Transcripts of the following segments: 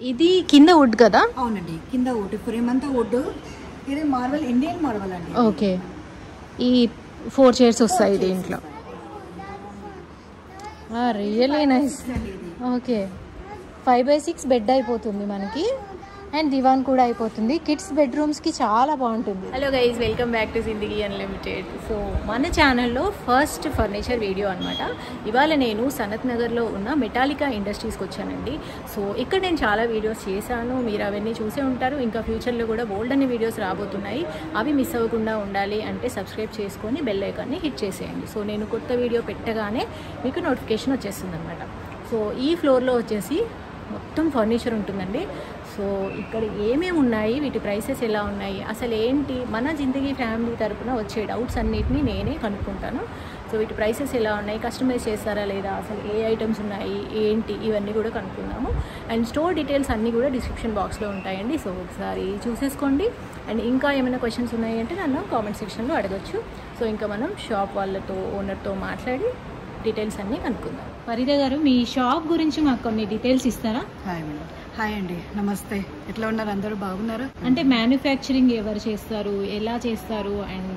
ఇది కింద వుడ్ కదా అవునండి కింద వుడ్ ఫ్రేమ్ అంతా వుడ్ ఇది మార్బల్ ఇండియన్ మార్బల్ అండి ఓకే ఈ ఫోర్ చైర్స్ వస్తాయి దీంట్లో really nice okay five by six bed అయిపోతుంది మనకి అండ్ దివాన్ కూడా అయిపోతుంది కిడ్స్ బెడ్రూమ్స్కి చాలా బాగుంటుంది hello guys welcome back to Zindagi unlimited so మన ఛానల్లో ఫస్ట్ ఫర్నిచర్ వీడియో అనమాట ఇవాళ నేను సనత్ నగర్లో ఉన్న మెటాలికా ఇండస్ట్రీస్కి వచ్చానండి సో ఇక్కడ నేను చాలా వీడియోస్ చేశాను మీరు అవన్నీ చూసే ఉంటారు ఇంకా ఫ్యూచర్లో కూడా బోల్డ్ అనే వీడియోస్ రాబోతున్నాయి అవి మిస్ అవ్వకుండా ఉండాలి అంటే సబ్స్క్రైబ్ చేసుకొని బెల్ ఐకాన్ని హిట్ చేసేయండి సో నేను కొత్త వీడియో పెట్టగానే మీకు నోటిఫికేషన్ వచ్చేస్తుంది అనమాట సో ఈ ఫ్లోర్లో వచ్చేసి మొత్తం ఫర్నిచర్ ఉంటుందండి సో ఇక్కడ ఏమేమి ఉన్నాయి వీటి ప్రైసెస్ ఎలా ఉన్నాయి అసలు ఏంటి మన జిందగీ ఫ్యామిలీ తరపున వచ్చే డౌట్స్ అన్నిటినీ నేనే కనుక్కుంటాను సో వీటి ప్రైసెస్ ఎలా ఉన్నాయి కస్టమైజ్ చేస్తారా లేదా అసలు ఏ ఐటమ్స్ ఉన్నాయి ఏంటి ఇవన్నీ కూడా కనుక్కుందాము అండ్ స్టోర్ డీటెయిల్స్ అన్నీ కూడా డిస్క్రిప్షన్ బాక్స్లో ఉంటాయండి సో ఒకసారి చూసేసుకోండి అండ్ ఇంకా ఏమైనా క్వశ్చన్స్ ఉన్నాయంటే నన్ను కామెంట్ సెక్షన్లో అడగచ్చు సో ఇంకా మనం షాప్ వాళ్ళతో ఓనర్తో మాట్లాడి డీటెయిల్స్ అన్నీ కనుక్కుందాం ఫరీదా గారు మీ షాప్ గురించి మాకు కొన్ని డీటెయిల్స్ ఇస్తారా హాయ్ మేడం హాయ్ అండి నమస్తే ఎట్లా ఉన్నారు అందరూ బాగున్నారు అంటే మ్యానుఫ్యాక్చరింగ్ ఎవరు చేస్తారు ఎలా చేస్తారు అండ్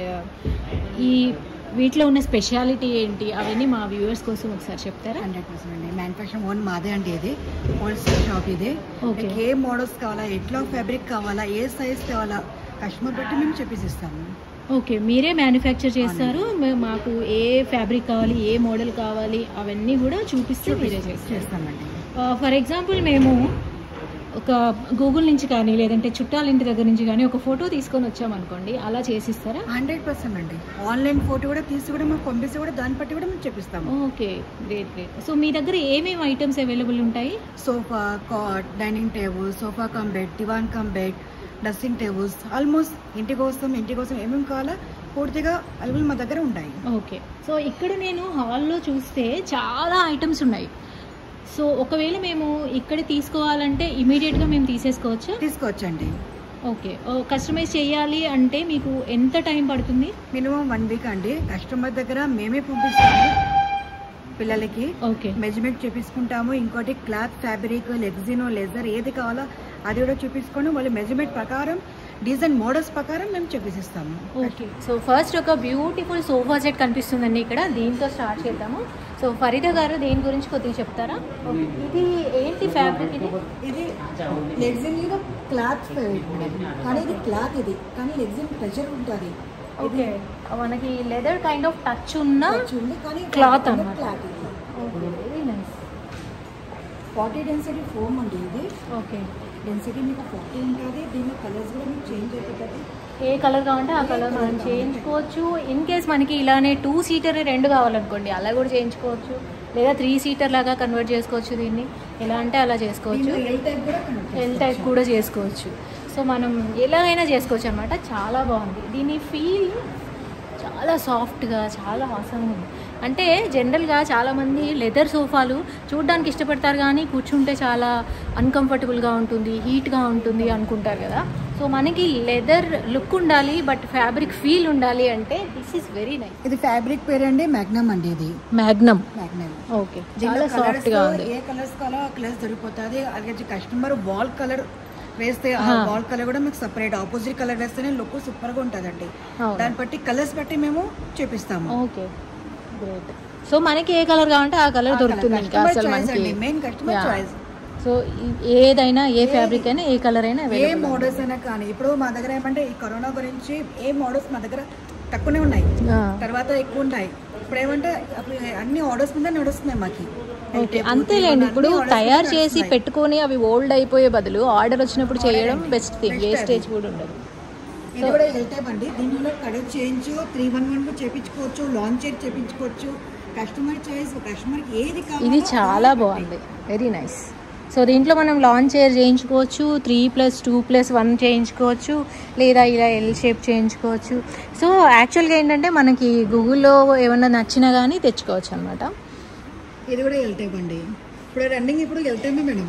ఈ వీటిలో ఉన్న స్పెషాలిటీ ఏంటి అవన్నీ మా వ్యూవర్స్ కోసం ఒకసారి చెప్తారా హండ్రెడ్ పర్సెంట్ అండి మ్యానుఫ్యాక్చరింగ్ ఓన్ మాదే అండి ఇది హోల్సేల్ షాప్ ఇది Okay. మీకు ఏ మోడల్స్ కావాలా ఎట్లా ఫ్యాబ్రిక్ కావాలా ఏ సైజ్ కావాలా కస్టమర్ బట్టి మేము చెప్పేసిస్తాము ఓకే మీరే మ్యానుఫ్యాక్చర్ చేస్తారు మే- మాకు ఏ ఫ్యాబ్రిక్ కావాలి ఏ మోడల్ కావాలి అవన్నీ కూడా చూపిస్తే మీరే చేస్తారు చేస్తామండి ఫర్ ఎగ్జాంపుల్ మేము ఒక గూగుల్ నుంచి కానీ లేదంటే చుట్టాల ఇంటి దగ్గర నుంచి కానీ ఒక ఫోటో తీసుకొని వచ్చామనుకోండి అలా చేసిస్తారా హండ్రెడ్ పర్సెంట్ అండి ఆన్లైన్ ఫోటో కూడా తీసి కూడా మాకు పంపిస్తే కూడా దాన్ని బట్టి కూడా మేము చెప్పిస్తాము ఓకే గ్రేట్ గ్రేట్ సో మీ దగ్గర ఏమేమి ఐటమ్స్ అవైలబుల్ ఉంటాయి sofa cot dining table sofa cum bed divan cum bed dressing tables almost ఇంటి కోసం ఇంటి కోసం ఏమేమి కావాలా పూర్తిగా అవైలబుల్ మా దగ్గర ఉంటాయి ఓకే సో ఇక్కడ నేను హాల్లో చూస్తే చాలా ఐటమ్స్ ఉన్నాయి సో ఒకవేళ మేము ఇక్కడ తీసుకోవాలంటే ఇమీడియట్గా మేము తీసేసుకోవచ్చా తీసుకోవచ్చండి ఓకే కస్టమైజ్ చేయాలి అంటే మీకు ఎంత టైం పడుతుంది మినిమం వన్ వీక్ అండి కస్టమర్ దగ్గర మేమే పంపిస్తాము పిల్లలకి ఓకే మెజర్మెంట్ చూపించుకుంటాము ఇంకోటి క్లాత్ ఫ్యాబ్రిక్ లెగ్జినో లెజర్ ఏది కావాలో అది కూడా చూపించుకొని వాళ్ళు మెజర్మెంట్ ప్రకారం డిజైన్ మోడల్స్ ప్రకారం మేము చూపిస్తాము ఓకే సో ఫస్ట్ ఒక బ్యూటిఫుల్ సోఫా సెట్ కనిపిస్తుందండి ఇక్కడ దీంతో స్టార్ట్ చేద్దాము సో ఫరీదా గారు దేని గురించి కొద్దిగా చెప్తారా ఇది ఏంటి ఫ్యాబ్రిక్ ఇది ఇది లెగ్జిన్ ఇది క్లాత్ కానీ ఇది క్లాత్ ఇది కానీ లెగ్జిన్ ప్రెషర్ ఉంటుంది ఓకే మనకి లెదర్ కైండ్ ఆఫ్ టచ్ ఉన్న ఉంది కానీ Cloth అన్నమాట. క్లాత్ ఇది okay very nice forty density foam అండి ఇది ఓకే డెన్సిటీ మీకు ఫార్టీ ఉంటుంది దీనిలో కలర్స్ కూడా మీకు చేంజ్ అవుతుంది ఏ కలర్ కావాలంటే ఆ కలర్ మనం చేయించుకోవచ్చు ఇన్ కేస్ మనకి ఇలానే టూ సీటర్ రెండు కావాలనుకోండి అలా కూడా చేయించుకోవచ్చు లేదా త్రీ సీటర్ లాగా కన్వర్ట్ చేసుకోవచ్చు దీన్ని ఎలా అంటే అలా చేసుకోవచ్చు దీనిలో ఎల్ టైప్ కూడా connect ఎల్ టైప్ కూడా చేసుకోవచ్చు సో మనం ఎలాగైనా చేసుకోవచ్చు అనమాట చాలా బాగుంది దీని ఫీల్ చాలా సాఫ్ట్గా చాలా అవసరంగా ఉంది అంటే జనరల్గా చాలామంది లెదర్ సోఫాలు చూడడానికి ఇష్టపడతారు కానీ కూర్చుంటే చాలా అన్కంఫర్టబుల్గా ఉంటుంది హీట్గా ఉంటుంది అనుకుంటారు కదా సో మనకి లెదర్ లుక్ ఉండాలి బట్ ఫ్యాబ్రిక్ ఫీల్ ఉండాలి అంటే దిస్ ఈస్ వెరీ నైస్ ఇది ఫ్యాబ్రిక్ పేరు అండి మ్యాగ్నమ్ అండి ఇది మ్యాగ్నమ్ మ్యాగ్నమ్ ఓకే దీనిలో చాలా colours సాఫ్ట్గా ఉంది ఏ కలర్స్ కావాలో ఆ కలర్స్ దొరికిపోతుంది అలాగే కస్టమర్ వాల్ కలర్ వేస్తే ఆ ఆహా. వాల్ కలర్ కూడా మీకు సపరేట్ ఆపోజిట్ కలర్ వేస్తేనే లుక్ సూపర్ గా ఉంటుందండి అవును. దాన్ని బట్టి కలర్స్ బట్టి మేము చూపిస్తాము ఓకే గ్రేట్ సో మనకి ఏ కలర్ కావాలంటే ఆ కలర్ దొరుకుతుంది ఇంకా అసలు మనకి main customer Yeah. Choice so ఈ- ఏదైనా ఏ ఫ్యాబ్రిక్ అయినా ఏ కలర్ అయినా ఏ అవైలబుల్ మోడల్స్ అయినా కానీ ఇప్పుడు మా దగ్గర ఏమంటే ఈ కరోనా గురించి ఏ మోడల్స్ మా దగ్గర తక్కువనే ఉన్నాయి తర్వాత ఎక్కువ ఉంటాయి ఇప్పుడు ఏమంటే అప్పుడు అన్ని ఆర్డర్స్ మీద నడుస్తున్నాయి మాకి ఓకే అంతేలేండి ఇప్పుడు అన్ని orders తయారు మీద చేసి నడుస్తున్నాయి. పెట్టుకొని అవి ఓల్డ్ అయిపోయే బదులు ఆర్డర్ వచ్చినప్పుడు చేయడం బెస్ట్ థింగ్ Best వేస్టేజ్ కూడా ఉండదు ఇది కూడా ఎల్ టైప్ అండి దీనిలో colour change three one one చేపించుకోవచ్చు లాంచ్ చేసి చేపించుకోవచ్చు కస్టమర్ చాయిస్ కస్టమర్కి ఏది కావాలో ఇది చాలా బాగుంది వెరీ నైస్ సో దీంట్లో మనం లాంచ్ చైర్ చేయించుకోవచ్చు three plus two plus one చేయించుకోవచ్చు లేదా ఇలా ఎల్ షేప్ చేయించుకోవచ్చు సో యాక్చువల్గా ఏంటంటే మనకి గూగుల్లో ఏమన్నా నచ్చినా కానీ తెచ్చుకోవచ్చు అనమాట ఇది కూడా ఎల్ టైప్ అండి ఇప్పుడు రన్నింగ్ ఇప్పుడు L type madam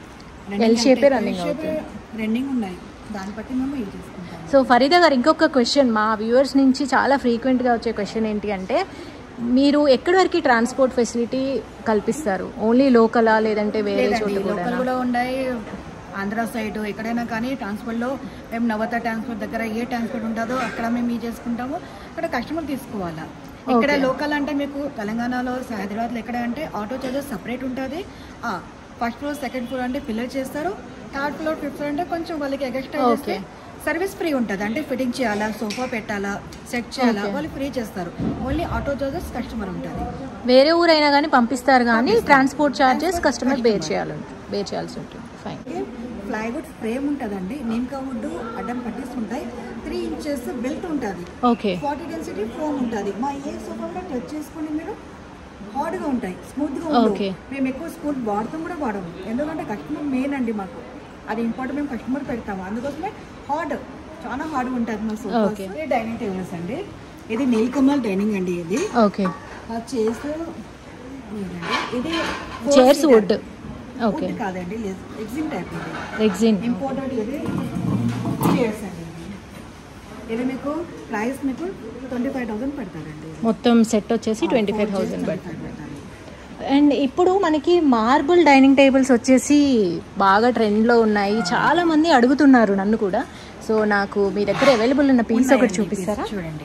L shape ఏ running అవుతుంది. రన్నింగ్ ఉన్నాయి దాన్ని బట్టి మేము యూజ్ చేసుకుంటాం సో ఫరీదా గారు ఇంకొక క్వశ్చన్ మా వ్యూవర్స్ నుంచి చాలా ఫ్రీక్వెంట్గా వచ్చే క్వశ్చన్ ఏంటి అంటే మీరు ఎక్కడి వరకు ట్రాన్స్పోర్ట్ ఫెసిలిటీ కల్పిస్తారు ఓన్లీ లోకలా లేదంటే వేరే చోట లోకల్ కూడా కూడా ఉన్నాయి ఆంధ్ర సైడ్ ఎక్కడైనా కానీ ట్రాన్స్పోర్ట్లో మేము నవత ట్రాన్స్పోర్ట్ దగ్గర ఏ ట్రాన్స్పోర్ట్ ఉంటుందో అక్కడ మేము ఇది చేసుకుంటాము అక్కడ కస్టమర్ తీసుకోవాలా ఇక్కడ Okay. లోకల్ అంటే మీకు తెలంగాణలో హైదరాబాద్లో ఎక్కడ అంటే ఆటో చార్జెస్ సపరేట్ ఉంటుంది ఫస్ట్ ఫ్లోర్ సెకండ్ ఫ్లోర్ అంటే ఫిల్లర్ చేస్తారు థర్డ్ ఫ్లోర్ ఫిఫ్త్ ఫ్లోర్ అంటే కొంచెం వాళ్ళకి ఎక్స్ట్రా చేస్తే Okay. సర్వీస్ ఫ్రీ ఉంటుంది అంటే ఫిట్టింగ్ చేయాలా సోఫా పెట్టాలా సెట్ చేయాలా Okay. వాళ్ళు ఫ్రీ చేస్తారు ఓన్లీ ఆటో చార్జెస్ కస్టమర్ ఉంటుంది వేరే ఊరైనా కానీ పంపిస్తారు కానీ ట్రాన్స్పోర్ట్ చార్జెస్ కస్టమర్ బేర్ చేయాలి బేర్ చేయాల్సి ఉంటుంది ఫైన్ ప్లైవుడ్ ఫ్రేమ్ ఉంటుందండి నీమ్కా వుడ్ అడ్డం పట్టీస్ ఉంటాయి త్రీ ఇంచెస్ బెల్ట్ ఉంటుంది ఓకే ఫార్టీ డెన్సిటీ ఫోమ్ ఉంటుంది మా ఏ సోఫా కూడా టచ్ చేసుకుని మీరు హార్డ్గా ఉంటాయి స్మూత్గా Okay. ఉంటాయి మేము ఎక్కువ స్మూత్ వాడతాం కూడా వాడము ఎందుకంటే కస్టమర్ మెయిన్ అండి మాకు అది ఇంపార్టెంట్ మేము కస్టమర్ పెడతాము అందుకోసమే హార్డ్ చాలా హార్డ్ ఉంటుంది మా సోఫా Okay. డైనింగ్ టేబుల్స్ అండి ఇది నీల్కమల్ డైనింగ్ అండి ఇది ఓకే ఆ చైర్స్ ఇదండి. ఇది చైర్స్ వుడ్ ఓకే వుడ్ కాదండి ఎగ్జిమ్ టైప్ ఇది రెగ్జిన్ ఇంపార్టెంట్ ఇది చైర్స్ అండి ఇది. ఇది మీకు ప్రైస్ మీకు ట్వంటీ ఫైవ్ థౌసండ్ పెడతారండి మొత్తం సెట్ వచ్చేసి ట్వంటీ ఫైవ్ థౌసండ్ బట్ పెడతారు అండ్ ఇప్పుడు మనకి మార్బుల్ డైనింగ్ టేబుల్స్ వచ్చేసి బాగా ట్రెండ్లో ఉన్నాయి చాలా మంది అడుగుతున్నారు నన్ను కూడా సో నాకు మీ దగ్గర అవైలబుల్ ఉన్న పీస్ ఒకటి ఉన్నాయండి చూపిస్తారా pieces చూడండి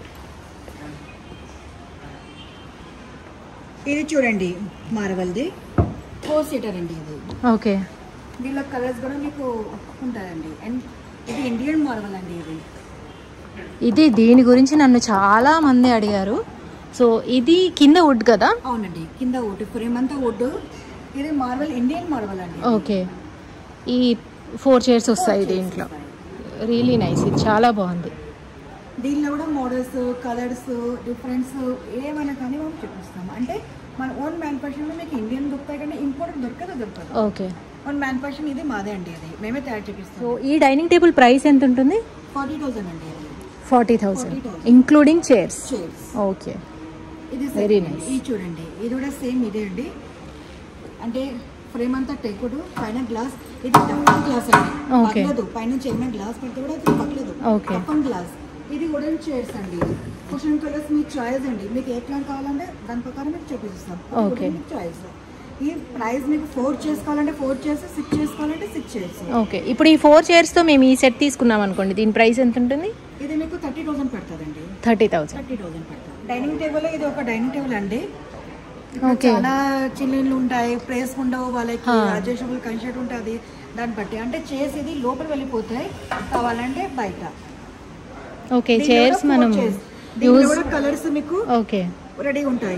ఇది చూడండి మార్వల్ది ఫోర్ సీటర్ అండి ఇది ఓకే దీనిలో కలర్స్ కూడా మీకు ఉంటాయండి అండ్ ఇది ఇండియన్ మార్వల్ అండి ఇది ఇది దీని గురించి నన్ను చాలా మంది అడిగారు సో ఇది కింద వుడ్ కదా అవునండి కింద వుడ్ ఫ్రేమ్ అంతా వుడ్ ఇది మార్వల్ ఇండియన్ మార్వల్ అండి ఓకే ఈ ఫోర్ చైర్స్ వస్తాయి దీంట్లో రియలీ నైస్ ఇది చాలా బాగుంది దీనిలో కూడా మోడల్స్ కలర్స్ డిఫరెన్స్ ఏమైనా కానీ మనం చూపిస్తాం అంటే మన ఓన్ మ్యానుఫ్యాక్చరింగ్లో మీకు ఇండియన్ దొరుకుతాయి కానీ ఇంపోర్ట్ దొరకదు దొరకదు ఓకే ఓన్ మ్యానుఫ్యాక్చరింగ్ ఇది మాదే అండి ఇది మేమే తయారు సో చేపిస్తాం ఈ డైనింగ్ టేబుల్ ప్రైస్ ఎంత ఉంటుంది ఫార్టీ థౌసండ్ అండి ఇది forty thousand 40,000. Including chairs chairs okay ఇది Very second. nice. ఇది చూడండి ఇది కూడా సేమ్ ఇదే అండి అంటే ఫ్రేమ్ అంతా టెక్కుడు పైన గ్లాస్ ఇది టఫన్ గ్లాస్ అండి Okay. పగలదు పైన ఏమైనా గ్లాస్ పెడితే కూడా అది పగలదు Okay. టఫన్ గ్లాస్ ఇది వుడెన్ చైర్స్ అండి కుషన్ కలర్స్ మీ చాయిస్ అండి మీకు ఏ ప్లాన్ కావాలంటే దాని ప్రకారం మీకు చూపిస్తాం Okay. చాయిస్ ఈ ప్రైస్ మీకు ఫోర్ చేసుకోవాలంటే ఫోర్ చైర్స్ సిక్స్ చేసుకోవాలంటే సిక్స్ చైర్స్ ఓకే ఇప్పుడు ఈ ఫోర్ చైర్స్తో మేము ఈ సెట్ తీసుకున్నాం అనుకోండి దీని ప్రైస్ ఎంత ఉంటుంది ఇది మీకు థర్టీ థౌసండ్ పడుతుందండి థర్టీ థౌసండ్ థర్టీ థౌసండ్ పడుతుంది డైనింగ్ టేబుల్ ఇది ఒక డైనింగ్ టేబుల్ అండి Okay. చాలా చిల్లీలు ఉంటాయి ప్లేస్ ఉండవు వాళ్ళకి Huh. అడ్జస్టబుల్ కన్షర్ట్ ఉంటుంది దాన్ని బట్టి అంటే చైర్స్ ఇది లోపల వెళ్ళిపోతాయి కావాలంటే బయట ఓకే దీనిలో చైర్స్ కూడా మనం four chairs. దీనిలో యూజ్ కూడా కలర్స్ మీకు ఓకే రెడీ ఉంటాయి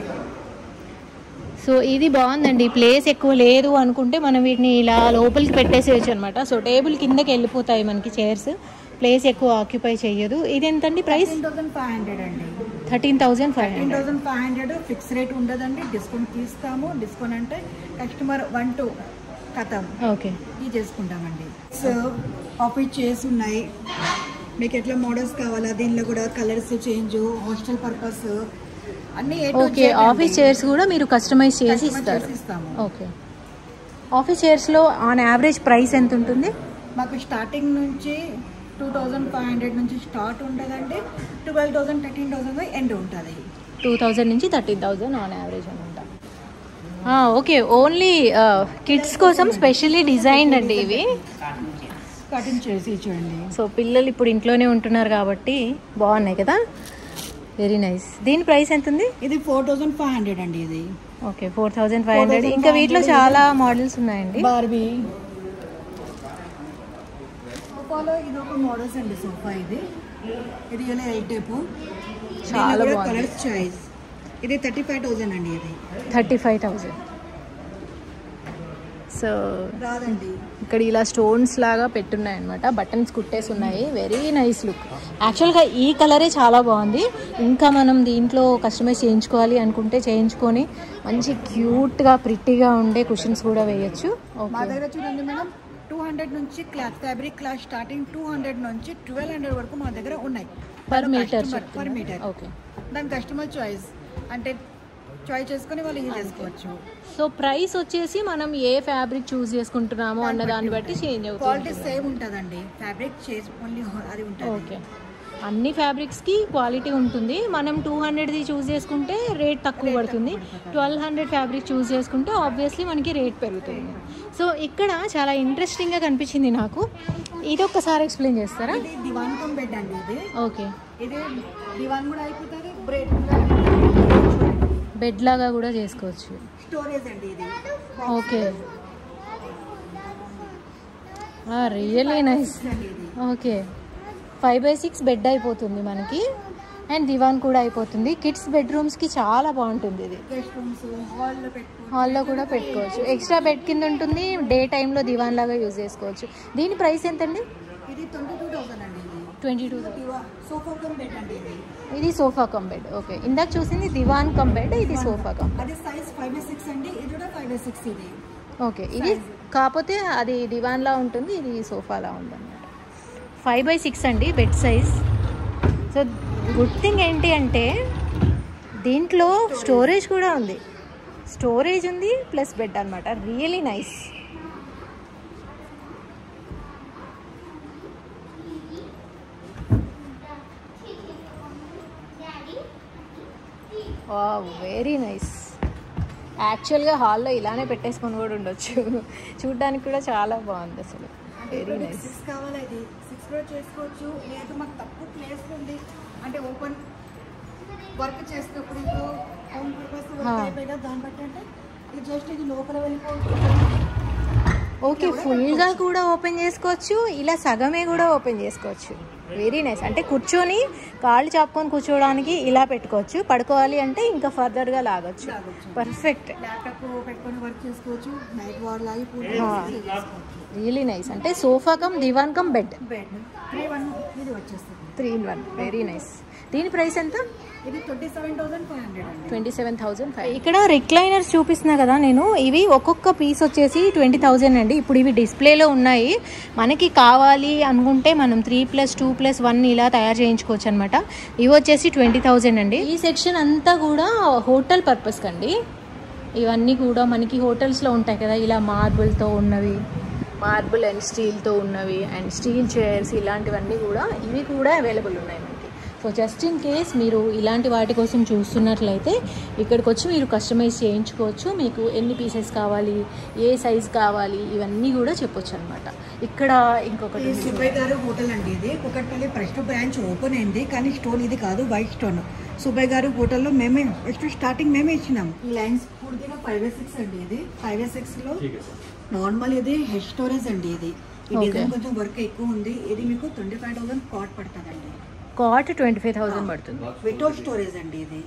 సో ఇది బాగుందండి ప్లేస్ ఎక్కువ లేదు అనుకుంటే మనం వీటిని ఇలా లోపలికి పెట్టేసేయచ్చు అనమాట సో టేబుల్ కిందకి వెళ్ళిపోతాయి మనకి చైర్స్ ప్లేస్ ఎక్కువ ఆక్యుపై చేయదు ఇది ఎంతండి price thirteen thousand five hundred అండి thirteen thousand five thirteen hundred thousand five hundred fix rate ఉండదండి డిస్కౌంట్ తీస్తాము డిస్కౌంట్ అంటే కస్టమర్ వన్ టూ కథం ఓకే ఇది చేసుకుంటామండి సో ఆఫీస్ చైర్స్ ఉన్నాయి మీకు ఎట్లా మోడల్స్ కావాలా దీనిలో కూడా కలర్స్ చేంజ్ హాస్టల్ పర్పస్ అన్ని A to ఓకే Z అండి. ఆఫీస్ చైర్స్ కూడా మీరు కస్టమైజ్ చేసి Customize ఇస్తారు చేసి ఇస్తాము ఓకే ఆఫీస్ చైర్స్లో ఆన్ యావరేజ్ ప్రైస్ ఎంత ఉంటుంది మాకు స్టార్టింగ్ నుంచి టూ థౌజండ్ ఫైవ్ హండ్రెడ్ నుంచి స్టార్ట్ ఉంటుందండి twelve thousand thirteen thousand end ఉంటుంది టూ థౌజండ్ నుంచి థర్టీన్ థౌజండ్ ఆన్ యావరేజ్ అనమాట ఓకే ఓన్లీ కిడ్స్ కోసం స్పెషల్లీ డిజైన్ అండి ఇవి కటింగ్ చేసి చూడండి సో పిల్లలు ఇప్పుడు ఇంట్లోనే ఉంటున్నారు కాబట్టి బాగున్నాయి కదా వెరీ నైస్ దీని ప్రైస్ ఎంత ఉంది ఇది ఫోర్ థౌసండ్ ఫైవ్ హండ్రెడ్ అండి ఇది okay four thousand five hundred 4,500 ఇంకా వీటిలో చాలా మోడల్స్ ఉన్నాయండి బార్బీ సోఫాలో ఇది ఒక మోడల్స్ అండి సోఫా ఇది ఇది ఇలా ఎల్ టైపు చాలా బాగుంది. కలర్స్ చాయిస్ ఇది థర్టీ ఫైవ్ థౌసండ్ అండి ఇది థర్టీ ఫైవ్ థౌజండ్ సో రాదండి ఇక్కడ ఇలా స్టోన్స్ లాగా పెట్టున్నాయి అనమాట బటన్స్ కుట్టేసి ఉన్నాయి వెరీ నైస్ లుక్ యాక్చువల్గా ఈ కలరే చాలా బాగుంది ఇంకా మనం దీంట్లో కస్టమైజ్ చేయించుకోవాలి అనుకుంటే చేయించుకొని మంచి క్యూట్గా ప్రిట్టిగా ఉండే కుషన్స్ కూడా వేయచ్చు మా ఓకే దగ్గర చూడండి మేడం టూ హండ్రెడ్ నుంచి cloth fabric cloth starting two hundred నుంచి ట్వెల్వ్ హండ్రెడ్ వరకు మా దగ్గర ఉన్నాయి per metre per metre okay దాని కస్టమర్ చాయిస్ అంటే చాయిస్ చేసుకొని వాళ్ళు యూజ్ చేసుకోవచ్చు సో ప్రైస్ వచ్చేసి మనం ఏ ఫ్యాబ్రిక్ చూస్ చేసుకుంటున్నామో అన్న దాన్ని బట్టి చేంజ్ క్వాలిటీ అవుతుంది సేమ్ ఉంటుందండి ఫ్యాబ్రిక్ చేసి ఓన్లీ అది ఉంటుంది ఓకే అన్ని ఫ్యాబ్రిక్స్కి క్వాలిటీ ఉంటుంది మనం టూ హండ్రెడ్ది చూస్ చేసుకుంటే రేట్ తక్కువ పడుతుంది ట్వెల్వ్ హండ్రెడ్ ఫ్యాబ్రిక్ చూస్ చేసుకుంటే ఆబ్వియస్లీ మనకి రేట్ పెరుగుతుంది సో ఇక్కడ చాలా ఇంట్రెస్టింగ్గా కనిపించింది నాకు ఇది ఒక్కసారి ఎక్స్ప్లెయిన్ చేస్తారా ఇది దివాన్ కమ్ బెడ్ అండి ఇది ఓకే ఇది దివాన్ కూడా అయిపోతుంది బ్రెడ్ బెడ్ లాగా కూడా చేసుకోవచ్చు స్టోరేజ్ అండి ఇది ఓకే రియల్లీ నైస్ అండి ఇది okay five by six bed అయిపోతుంది మనకి అండ్ దివాన్ కూడా అయిపోతుంది కిడ్స్ బెడ్రూమ్స్కి చాలా బాగుంటుంది ఇది గెస్ట్ రూమ్స్ హాల్లో పెట్టుకో హాల్లో కూడా పెట్టుకోవచ్చు ఎక్స్ట్రా బెడ్ కింద ఉంటుంది డే టైంలో దివాన్ లాగా యూజ్ చేసుకోవచ్చు దీని ప్రైస్ ఎంతండి ఇది ట్వంటీ టూ థౌసండ్ అండి ఇది twenty two sofa cum bed అండి ఇది ఇది సోఫా కమ్ బెడ్ ఓకే ఇందాక చూసింది దివాన్ కమ్ బెడ్ ఇది సోఫా కమ్ అది సైజ్ ఫైవ్ బై సిక్స్ అండి ఇది కూడా ఫైవ్ బై సిక్స్ ఇది ఓకే ఇది కాకపోతే అది దివాన్లా ఉంటుంది ఇది సోఫాలా ఉందన్నమాట ఫైవ్ బై సిక్స్ అండి bed size so good thing ఏంటి అంటే దీంట్లో స్టోరేజ్ కూడా ఉంది స్టోరేజ్ ఉంది ప్లస్ బెడ్ అనమాట రియలీ నైస్ వెరీ నైస్ యాక్చువల్గా హాల్లో ఇలానే పెట్టేసుకొని కూడా ఉండొచ్చు చూడ్డానికి కూడా చాలా బాగుంది అసలు వెరీ నైస్ సిక్స్ కావాలి ఇది సిక్స్ కూడా చేసుకోవచ్చు లేదు మాకు తక్కువ ప్లేస్ ఉంది అంటే ఓపెన్ వర్క్ చేసినప్పుడు ఇప్పుడు హోమ్ పర్పస్ హా. అయిపోయినా దాన్ని బట్టి అంటే ఇది జస్ట్ ఇది లోపల వెళ్ళిపోవచ్చు ఓకే ఫుల్గా కూడా ఓపెన్ చేసుకోవచ్చు ఇలా సగమే కూడా ఓపెన్ చేసుకోవచ్చు వెరీ నైస్ అంటే కూర్చొని కాళ్ళు చాపుకొని కూర్చోవడానికి ఇలా పెట్టుకోవచ్చు పడుకోవాలి అంటే ఇంకా ఫర్దర్గా లాగొచ్చు లాగొచ్చు. పర్ఫెక్ట్ ల్యాప్టాప్ పెట్టుకొని వర్క్ చేసుకోవచ్చు నైట్ వార్ లాగి పూజ హా. చేసుకోవచ్చు రియలీ నైస్ అంటే sofa cum divan cum bed bed three one ఇది వచ్చేస్తుంది three in one very nice దీని ప్రైస్ ఎంత ఇది twenty seven thousand five hundred అండి ట్వంటీ సెవెన్ థౌసండ్ ఫైవ్ ఇక్కడ రిక్లైనర్స్ చూపిస్తున్నా కదా నేను ఇవి ఒక్కొక్క పీస్ వచ్చేసి ట్వంటీ థౌజండ్ అండి ఇప్పుడు ఇవి డిస్ప్లేలో ఉన్నాయి మనకి కావాలి అనుకుంటే మనం three plus two plus one ఇలా తయారు చేయించుకోవచ్చు అనమాట ఇవి వచ్చేసి ట్వంటీ థౌజండ్ అండి ఈ సెక్షన్ అంతా కూడా హోటల్ పర్పస్ కండి ఇవన్నీ కూడా మనకి హోటల్స్లో ఉంటాయి కదా ఇలా మార్బుల్తో ఉన్నవి మార్బుల్ అండ్ స్టీల్తో ఉన్నవి అండ్ స్టీల్ చైర్స్ ఇలాంటివన్నీ కూడా ఇవి కూడా అవైలబుల్ ఉన్నాయి మనకి సో జస్ట్ ఇన్ కేస్ మీరు ఇలాంటి వాటి కోసం చూస్తున్నట్లయితే ఇక్కడికి వచ్చి మీరు కస్టమైజ్ చేయించుకోవచ్చు మీకు ఎన్ని పీసెస్ కావాలి ఏ సైజ్ కావాలి ఇవన్నీ కూడా చెప్పొచ్చు అనమాట ఇక్కడ ఇంకొకటి ఈ ఉంది సుబ్బయ్య గారు హోటల్ అండి ఇది కుకట్పల్లి ఫస్ట్ బ్రాంచ్ ఓపెన్ అయింది కానీ స్టోన్ ఇది కాదు వైట్ స్టోన్ సుబ్బయ్య గారు హోటల్లో మేమే ఫస్ట్ స్టార్టింగ్ మేమే ఇచ్చినాం ఈ లైన్స్ పూర్తిగా ఫైవ్ ఏ సిక్స్ అండి ఇది ఫైవ్ ఏ సిక్స్ లో నార్మల్ ఇది హెడ్ స్టోరేజ్ అండి ఇది ఈ Okay. డిజైన్ కొంచెం వర్క్ ఎక్కువ ఉంది ఇది మీకు ట్వంటీ ఫైవ్ థౌసండ్ కాట్ పడుతుందండి కాట్ ట్వంటీ ఫైవ్ థౌసండ్ పడుతుంది వితౌట్ స్టోరేజ్ అండి ఇది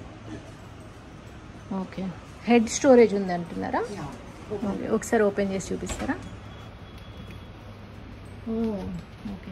ఓకే హెడ్ స్టోరేజ్ ఉంది అంటున్నారా Yeah. ఓకే ఒకసారి ఓపెన్ చేసి చూపిస్తారా ఓ ఓకే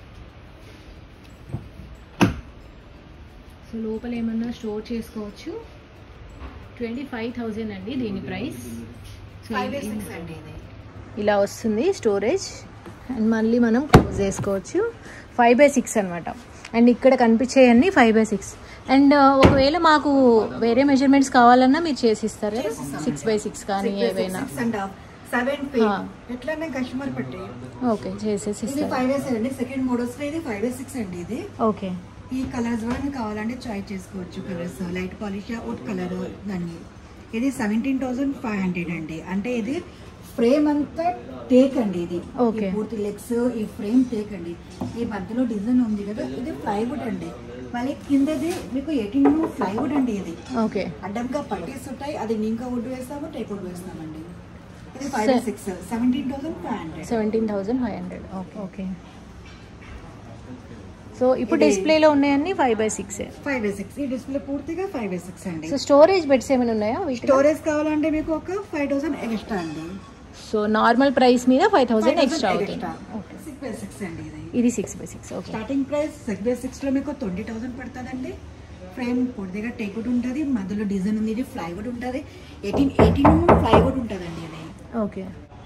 సో లోపల ఏమన్నా స్టోర్ చేసుకోవచ్చు ట్వంటీ ఫైవ్ థౌజండ్ అండి దీని ప్రైస్ సో ఫైవ్ ఏ ఇది- సిక్స్ అండి ఇది ఇలా వస్తుంది స్టోరేజ్ అండ్ మళ్ళీ మనం క్లోజ్ చేసుకోవచ్చు ఫైవ్ బై సిక్స్ అనమాట అండ్ ఇక్కడ కనిపించేవన్నీ ఫైవ్ బై సిక్స్ అండ్ ఒకవేళ మాకు వేరే మెజర్మెంట్స్ కావాలన్నా మీరు చేసిస్తారు కదా సిక్స్ బై సిక్స్ కానీ ఏవైనా six and half seven Ah. ఎట్లానే కస్టమర్ పెట్టి ఓకే చేసేసి ఇది ఇస్తారు ఫైవ్ ఏ అండి సెకండ్ మోడల్స్ లో ఇది ఫైవ్ ఏ సిక్స్ అండి ఇది ఓకే ఈ కలర్స్ కూడా మీకు కావాలంటే చాయిస్ చేసుకోవచ్చు colours light polish wood colour దాన్ని ఇది సెవెంటీన్ థౌసండ్ ఫైవ్ హండ్రెడ్ అండి అంటే ఇది ఫ్రేమ్ అంతా టేక్ అండి ఇది Okay. ఈ పూర్తి లెగ్స్ ఈ ఫ్రేమ్ టేక్ అండి ఈ మధ్యలో డిజైన్ ఉంది కదా ఇది ప్లైవుడ్ అండి మళ్ళీ కిందది మీకు ఎయిటీన్ ప్లైవుడ్ అండి ఇది ఓకే అడ్డంగా పట్టేసి ఉంటాయి అది ఇంకా వుడ్ వేస్తాము టేక్ వుడ్ వేస్తామండి ఇది five Sir. Six seventeen thousand five hundred seventeen thousand five hundred okay okay so ఇప్పుడు ఇది- డిస్ప్లేలో ఉన్నాయన్నీ five by six five six ఈ డిస్ప్లే పూర్తిగా ఫైవ్ సిక్స్ అండి సో స్టోరేజ్ బెడ్స్ ఏమైనా ఉన్నాయా వీటిలో స్టోరేజ్ కావాలంటే మీకు ఒక ఫైవ్ థౌసండ్ ఎక్స్ట్రా అండి సో నార్మల్ ప్రైస్ మీద ఫైవ్ థౌసండ్ ఎక్స్ట్రా అవుతుంది ఓకే సిక్స్ బై సిక్స్ అండి ఇది ఇది six by six okay starting price six by six లో మీకు ట్వంటీ థౌసండ్ పడుతుందండి ఫ్రేమ్ పొడిదిగా టేక్వుడ్ ఉంటుంది మధ్యలో డిజైన్ ఉంది ఇది ఫ్లైవుడ్ ఉంటుంది ఎయిటీన్ ఎయిటీన్ ఫ్లైవుడ్ ఉంటుందండి ఇది ఓకే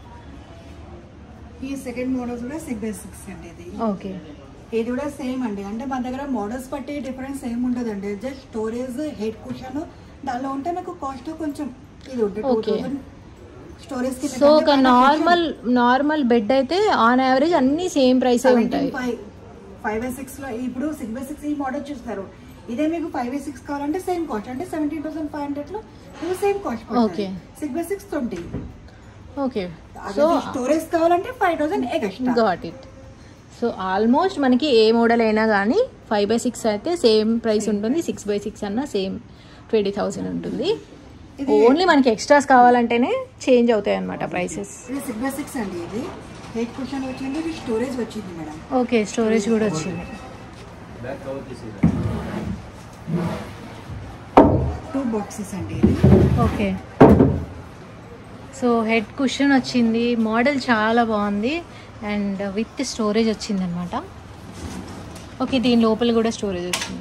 ఈ సెకండ్ మోడల్స్ కూడా సిక్స్ బై సిక్స్ అండి ఇది ఓకే ఇది కూడా సేమ్ అండి అంటే మన దగ్గర మోడల్స్ బట్టి డిఫరెన్స్ ఏం ఉండదండి జస్ట్ స్టోరేజ్ హెడ్ కుషన్ దానిలో ఉంటే మీకు కాస్ట్ కొంచెం ఇది ఉంటుంది టూ Okay. థౌసండ్ స్టోరేజ్ కి సో ఒక నార్మల్ నార్మల్ బెడ్ అయితే ఆన్ యావరేజ్ అన్ని సేమ్ ప్రైస్ ఉంటాయి ఫైవ్ బై సిక్స్ లో ఇప్పుడు సిక్స్ బై సిక్స్ ఈ మోడల్ చూస్తారు ఇదే మీకు ఫైవ్ బై సిక్స్ కావాలంటే సేమ్ కాస్ట్ అంటే సెవెంటీన్ థౌసండ్ ఫైవ్ హండ్రెడ్ లో మీకు same cost Okay. Six by six twenty okay so so storage కావాలంటే five thousand extra got it so almost మనకి ఏ మోడల్ అయినా కానీ ఫైవ్ బై సిక్స్ అయితే సేమ్ ప్రైస్ ఉంటుంది సిక్స్ బై సిక్స్ అన్న సేమ్ ట్వంటీ థౌసండ్ ఉంటుంది ఇది- ఓన్లీ మనకి ఎక్స్ట్రాస్ కావాలంటేనే చేంజ్ అవుతాయి అనమాట ప్రైసెస్ ఇది సిక్స్ బై సిక్స్ అండి ఇది హెయిట్ క్వశ్చన్ వచ్చింది ఇది స్టోరేజ్ వచ్చింది మేడం ఓకే స్టోరేజ్ కూడా వచ్చింది టూ బాక్సెస్ అండి ఇది ఓకే సో హెడ్ కుషన్ వచ్చింది మోడల్ చాలా బాగుంది అండ్ విత్ స్టోరేజ్ వచ్చింది అనమాట ఓకే దీని లోపల కూడా స్టోరేజ్ వచ్చింది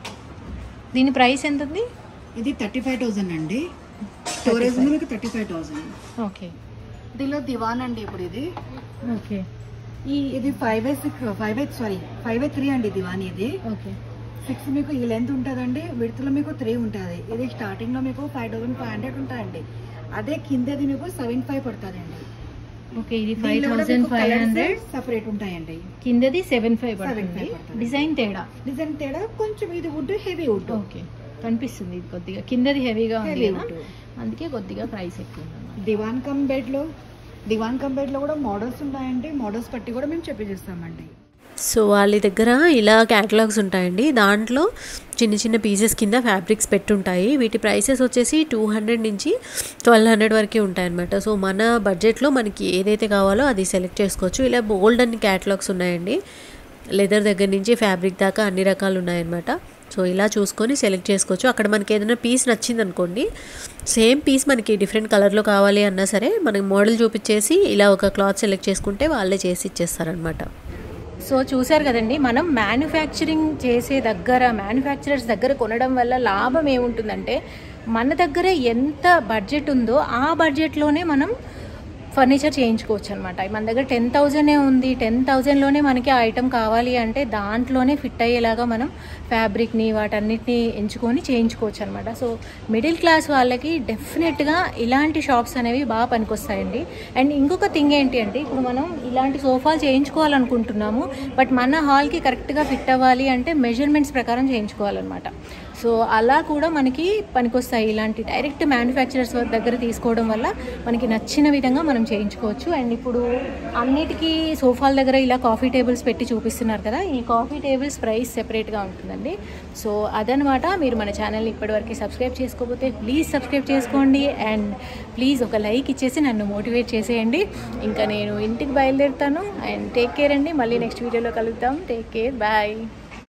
దీని ప్రైస్ ఎంత ఉంది ఇది థర్టీ ఫైవ్ థౌసండ్ అండి స్టోరేజ్ ఉంది మీకు థర్టీ ఫైవ్ థౌసండ్ ఓకే దీనిలో దివాన్ అండి ఇప్పుడు ఇది ఓకే ఈ ఇది five by six five by sorry five by three అండి దివాన్ ఇది ఓకే సిక్స్ మీకు ఈ లెంత్ ఉంటుందండి విడతలో మీకు త్రీ ఉంటుంది ఇది స్టార్టింగ్ లో మీకు ఫైవ్ థౌసండ్ ఫైవ్ హండ్రెడ్ ఉంటాయండి అదే కిందది మీకు సెవెన్ ఫైవ్ పడుతుందండి ఓకే ఇది five thousand five hundred separate ఉంటాయండి కిందది సెవెన్ ఫైవ్ పడుతుంది 7,500 పడుతుంది. డిజైన్ తేడా డిజైన్ తేడా కొంచెం ఇది వుడ్ హెవీ వుడ్ ఓకే కనిపిస్తుంది ఇది కొద్దిగా కిందది హెవీగా ఉంది Heavy కదా ఉంటుంది. అందుకే కొద్దిగా ప్రైస్ ఎక్కువ ఉంది దివాన్ కమ్ బెడ్ లో దివాన్ కమ్ బెడ్ లో కూడా మోడల్స్ ఉంటాయండి మోడల్స్ పట్టి కూడా మేము చెప్పేసిస్తామండి సో వాళ్ళ దగ్గర ఇలా క్యాటలాగ్స్ ఉంటాయండి దాంట్లో చిన్న చిన్న పీసెస్ కింద ఫ్యాబ్రిక్స్ పెట్టుంటాయి వీటి ప్రైసెస్ వచ్చేసి టూ హండ్రెడ్ నుంచి ట్వెల్వ్ హండ్రెడ్ వరకే ఉంటాయన్నమాట సో మన బడ్జెట్లో మనకి ఏదైతే కావాలో అది సెలెక్ట్ చేసుకోవచ్చు ఇలా బోల్డ్ అన్ని క్యాటలాగ్స్ ఉన్నాయండి లెదర్ దగ్గర నుంచి ఫ్యాబ్రిక్ దాకా అన్ని రకాలు ఉన్నాయన్నమాట సో ఇలా చూసుకొని సెలెక్ట్ చేసుకోవచ్చు అక్కడ మనకి ఏదైనా పీస్ నచ్చింది అనుకోండి సేమ్ పీస్ మనకి డిఫరెంట్ కలర్లో కావాలి అన్నా సరే మనకి మోడల్ చూపించేసి ఇలా ఒక క్లాత్ సెలెక్ట్ చేసుకుంటే వాళ్ళే చేసి ఇచ్చేస్తారనమాట సో చూశారు కదండి మనం మ్యానుఫ్యాక్చరింగ్ చేసే దగ్గర మ్యానుఫ్యాక్చరర్స్ దగ్గర కొనడం వల్ల లాభం ఏముంటుందంటే మన దగ్గర ఎంత బడ్జెట్ ఉందో ఆ బడ్జెట్లోనే మనం ఫర్నిచర్ చేయించుకోవచ్చు అనమాట మన దగ్గర టెన్ థౌజండే ఉంది టెన్ థౌజండ్లోనే మనకి ఆ ఐటమ్ కావాలి అంటే దాంట్లోనే ఫిట్ అయ్యేలాగా మనం ఫ్యాబ్రిక్ని వాటన్నిటిని ఎంచుకొని చేయించుకోవచ్చు అనమాట సో మిడిల్ క్లాస్ వాళ్ళకి డెఫినెట్గా ఇలాంటి షాప్స్ అనేవి బాగా పనికొస్తాయండి అండ్ ఇంకొక థింగ్ ఏంటి అంటే ఇప్పుడు మనం ఇలాంటి సోఫాలు చేయించుకోవాలనుకుంటున్నాము బట్ మన హాల్కి కరెక్ట్గా ఫిట్ అవ్వాలి అంటే మెజర్మెంట్స్ ప్రకారం చేయించుకోవాలన్నమాట సో అలా కూడా మనకి పనికొస్తాయి ఇలాంటి డైరెక్ట్ మ్యానుఫ్యాక్చరర్స్ దగ్గర తీసుకోవడం వల్ల మనకి నచ్చిన విధంగా మనం చేయించుకోవచ్చు అండ్ ఇప్పుడు అన్నిటికీ సోఫాల దగ్గర ఇలా కాఫీ టేబుల్స్ పెట్టి చూపిస్తున్నారు కదా ఈ కాఫీ టేబుల్స్ ప్రైస్ సెపరేట్గా ఉంటుందండి సో అదనమాట మీరు మన ఛానల్ని ఇప్పటివరకు సబ్స్క్రైబ్ చేసుకోకపోతే ప్లీజ్ సబ్స్క్రైబ్ చేసుకోండి అండ్ ప్లీజ్ ఒక లైక్ ఇచ్చేసి నన్ను మోటివేట్ చేసేయండి ఇంకా నేను ఇంటికి బయలుదేరుతాను అండ్ టేక్ కేర్ అండి మళ్ళీ నెక్స్ట్ వీడియోలో కలుద్దాం టేక్ కేర్ బాయ్